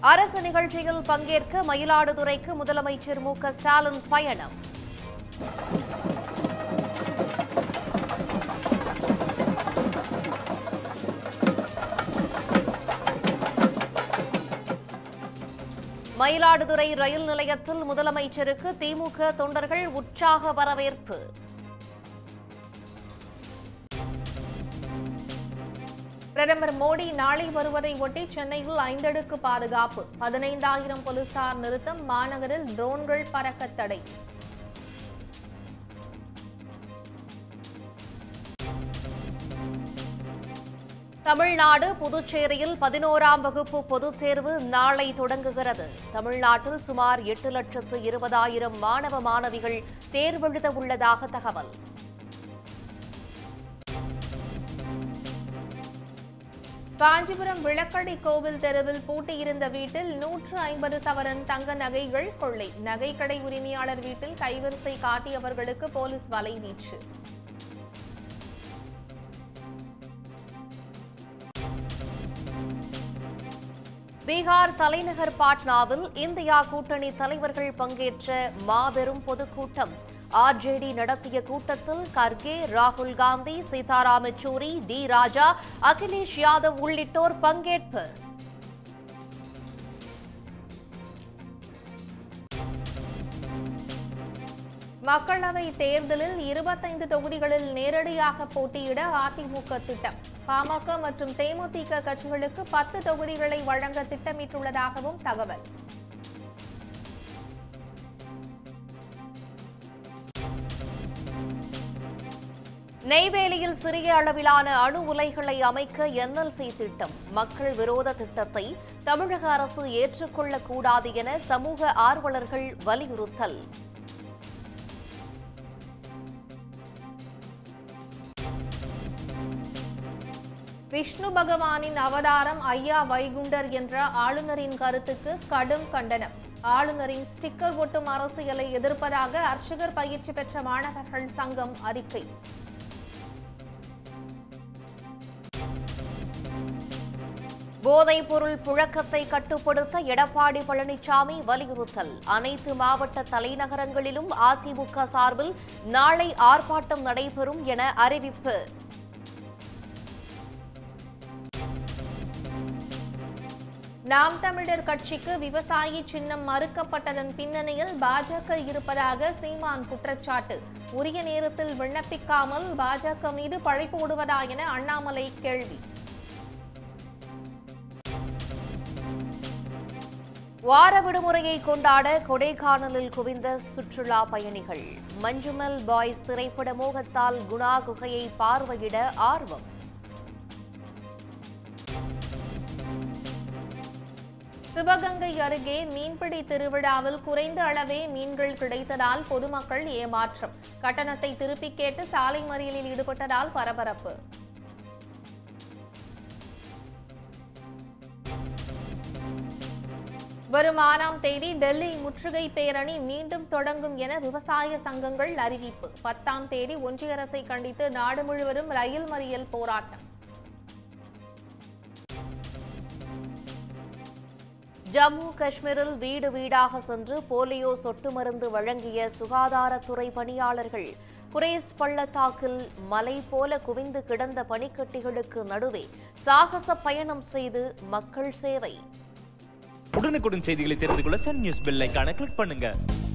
அரசு நிகழ்ச்சியில் பங்கேற்க மயிலாடுதுறைக்கு முதலமைச்சர் மு க ஸ்டாலின் பயணம் மயிலாடுதுறை ரயில் நிலையத்தில் முதலமைச்சருக்கு திமுக தொண்டர்கள் உற்சாக வரவேற்பு பிரதமர் மோடி நாளை வருவதை ஒட்டி சென்னையில் ஐந்தடுக்கு பாதுகாப்பு பதினைந்தாயிரம் போலீசார் நிறுத்தம் மாநகரில் ட்ரோன்கள் பறக்க தடை தமிழ்நாடு புதுச்சேரியில் பதினோராம் வகுப்பு பொதுத் தேர்வு நாளை தொடங்குகிறது தமிழ்நாட்டில் சுமார் எட்டு லட்சத்து இருபதாயிரம் மாணவ மாணவிகள் தேர்வெழுத உள்ளதாக தகவல் காஞ்சிபுரம் விளக்கடை கோவில் தெருவில் பூட்டியிருந்த வீட்டில் நூற்று ஐம்பது சவரன் தங்க நகைகள் கொள்ளை நகைக்கடை உரிமையாளர் வீட்டில் கைவரிசை காட்டியவர்களுக்கு போலீஸ் வலைவீச்சு பீகார் தலைநகர் பாட்னாவில் இந்தியா கூட்டணி தலைவர்கள் பங்கேற்ற மாபெரும் பொதுக்கூட்டம் ஆர்ஜேடி நடத்திய கூட்டத்தில் கர்கே ராகுல் காந்தி சீதாராம் யெச்சூரி டி ராஜா அகிலேஷ் யாதவ் உள்ளிட்டோர் பங்கேற்பு மக்களவை தேர்தலில் இருபத்தைந்து தொகுதிகளில் நேரடியாக போட்டியிட அதிமுக திட்டம் பாமக மற்றும் தேமுதிக கட்சிகளுக்கு பத்து தொகுதிகளை வழங்க திட்டமிட்டுள்ளதாகவும் தகவல் நெய்வேலியில் சிறிய அளவிலான அணு உலைகளை அமைக்க என்எல்சி திட்டம் மக்கள் விரோத திட்டத்தை தமிழக அரசு ஏற்றுக்கொள்ளக்கூடாது என சமூக ஆர்வலர்கள் வலியுறுத்தல் விஷ்ணு பகவானின் அவதாரம் ஐயா வைகுண்டர் என்ற ஆளுநரின் கருத்துக்கு கடும் கண்டனம் ஆளுநரின் ஸ்டிக்கர் ஒட்டும் அரசியலை எதிர்ப்பதாக அர்ச்சகர் பயிற்சி பெற்ற மாணவர்கள் சங்கம் அறிக்கை போதைப் பொருள் புழக்கத்தை கட்டுப்படுத்த எடப்பாடி பழனிசாமி வலியுறுத்தல் அனைத்து மாவட்ட தலைநகரங்களிலும் அதிமுக சார்பில் நாளை ஆர்ப்பாட்டம் நடைபெறும் என அறிவிப்பு நாம் தமிழர் கட்சிக்கு விவசாயி சின்னம் மறுக்கப்பட்டதன் பின்னணியில் பாஜக இருப்பதாக சீமான் குற்றச்சாட்டு உரிய நேரத்தில் விண்ணப்பிக்காமல் பாஜக மீது பழி போடுவதா என அண்ணாமலை கேள்வி வார விடுமுறையை கொண்டாட கொடைக்கானலில் குவிந்த சுற்றுலா பயணிகள் மஞ்சுமல் பாய்ஸ் திரைப்பட மோகத்தால் குணா குகையை பார்வையிட ஆர்வம் சிவகங்கை அருகே மீன்பிடி திருவிழாவில் குறைந்த அளவே மீன்கள் கிடைத்ததால் பொதுமக்கள் ஏமாற்றம் கட்டணத்தை திருப்பிக் கேட்டு சாலை மறியலில் ஈடுபட்டதால் பரபரப்பு வரும் ஆறாம் தேதி டெல்லி முற்றுகை பேரணி மீண்டும் தொடங்கும் என விவசாய சங்கங்கள் அறிவிப்பு பத்தாம் தேதி ஒன்றிய அரசை கண்டித்து நாடு முழுவதும் ரயில் மறியல் போராட்டம் ஜம்மு காஷ்மீரில் வீடு வீடாக சென்று போலியோ சொட்டு மருந்து வழங்கிய சுகாதாரத்துறை பணியாளர்கள் குரேஸ் பள்ளத்தாக்கில் மலை போல குவிந்து கிடந்த பனிக்கட்டிகளுக்கு நடுவே சாகச பயணம் செய்து மக்கள் சேவை உடனுக்குடன் செய்திகளை தெரிந்து கொள்ள சன் நியூஸ் பெல் ஐகானை கிளிக் பண்ணுங்க